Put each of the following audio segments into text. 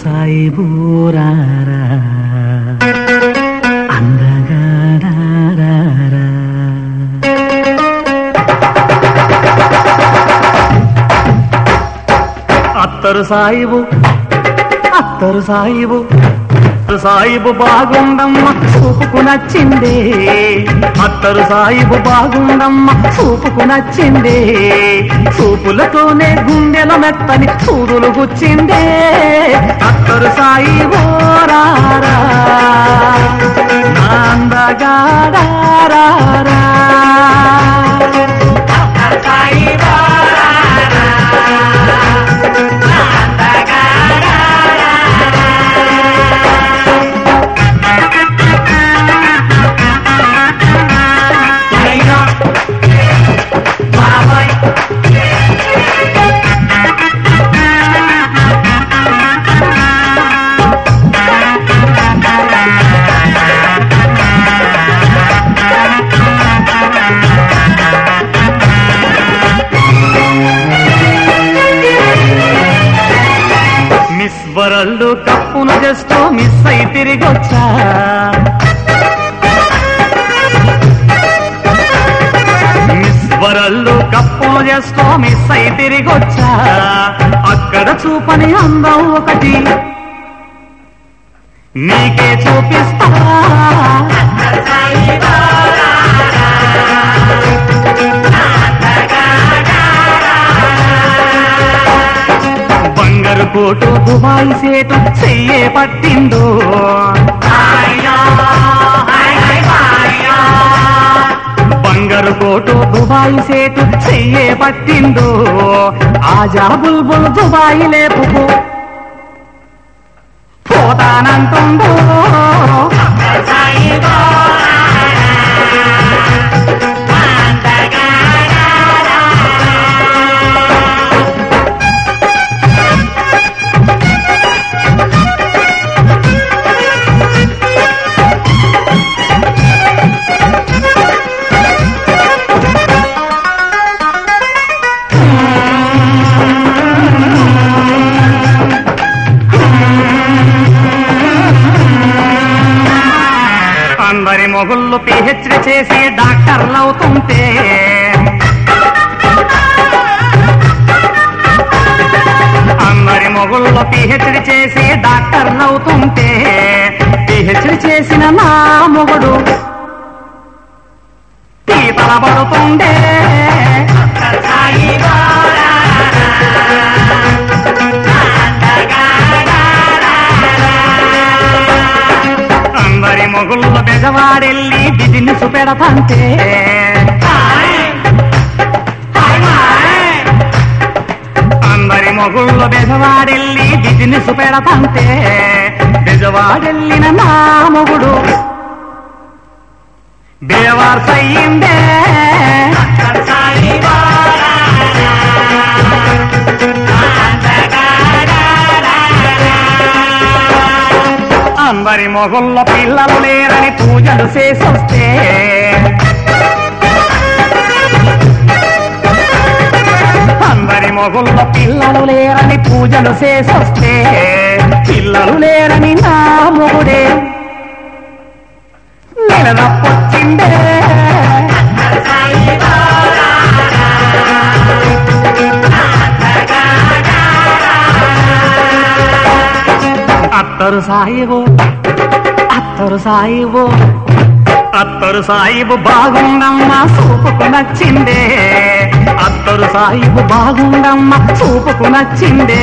సాయి బూరారా అందగాడారా అత్తరు సాయిబు అత్తరు సాయిబు అత్తరు సాయిబు బాగుండమ్మ చూపుకు నచ్చిందే అత్తరు సాయిబు బాగుండమ్మ చూపుకు నచ్చిందే చూపులతోనే గుండెల మెత్తని సూదులు గుచ్చిందే అత్తరు సాయిబు రారా నా అందగాడారా మిస్ వరల్డ్ కప్పును జస్ట్ మిస్ అయి తిరిగొచ్చా మిస్ వరల్డ్ కప్పును జస్ట్ మిస్ అయి తిరిగొచ్చా అక్కడ చూపని అందం ఒకటి నీకే చూపిస్తా బంగారు కోటు దుబాయ్ సేటు చెయ్యే పట్టిందో బంగారు కోటు దుబాయ్ సేటు చెయ్యే పట్టిందో ఆజా బుల్బుల్ దుబాయ్ లేపుకు పోతానంటుందో అందరి మొగుళ్ళు పిహెచ్డి చేసి డాక్టర్లు అవుతుంటే అందరి మొగుళ్ళు పిహెచ్డి చేసి డాక్టర్లు అవుతుంటే పిహెచ్డి చేసిన నా మొగుడు పీతల పడుతుండే అందరి మొగుళ్ళ బెజవాడెళ్ళి బిజినెస్ పెడతంటే అందరి మొగుళ్ళ బెజవాడెళ్ళి బిజినెస్ పెడతంటే బెజవాడెళ్ళిన నా మొగుడు బేవార్స్ అయ్యిందే అందరి మొగుళ్ళ పిల్లలు లేరని పూజలు చేసొస్తే అందరి మొగుళ్ళ పిల్లలు లేరని పూజలు చేసొస్తే పిల్లలు లేరని నా మొగుడే నిలదప్పొచ్చిందే అత్తరు సాయిబు అత్తరు సాయిబు అత్తరు సాయిబు బాగుండమ్మా చూపుకు నచ్చిందే అత్తరు సాయిబు బాగుండమ్మా చూపుకు నచ్చిందే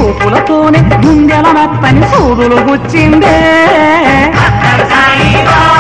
చూపులతోనే గుండెల మెత్తని సూదులు గుచ్చిందే సాయిబా